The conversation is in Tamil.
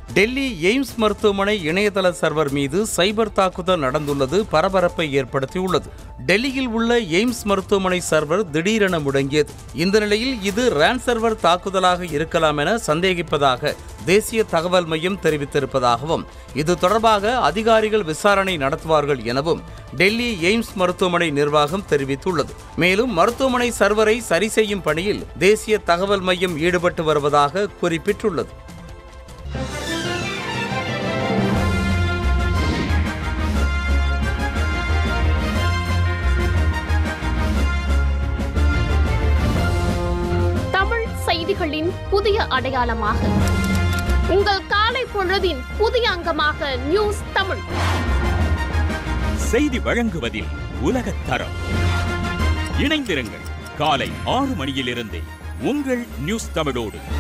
டெல்லி எய்ம்ஸ் மருத்துவமனை இணையதள சர்வர் மீது சைபர் தாக்குதல் நடந்துள்ளது பரபரப்பை ஏற்படுத்தியுள்ளது டெல்லியில் உள்ள எய்ம்ஸ் மருத்துவமனை சர்வர் திடீரென முடங்கியது இந்த நிலையில் இது ரேன் சர்வர் தாக்குதலாக இருக்கலாம் என சந்தேகிப்பதாக தேசிய தகவல் மையம் தெரிவித்திருப்பதாகவும் இது தொடர்பாக அதிகாரிகள் விசாரணை நடத்துவார்கள் எனவும் டெல்லி எய்ம்ஸ் மருத்துவமனை நிர்வாகம் தெரிவித்துள்ளது மேலும் மருத்துவமனை சர்வரை சரி செய்யும் பணியில் தேசிய தகவல் மையம் ஈடுபட்டு வருவதாக குறிப்பிட்டுள்ளது தமிழ் செய்திகளின் புதிய அடையாளமாக உங்கள் காலை பொழுதின் புதிய அங்கமாக நியூஸ் தமிழ் செய்தி வழங்குவதில் உலகத் தரம் இணைந்திருங்கள் காலை ஆறு மணியிலிருந்தே உங்கள் நியூஸ் தமிழோடு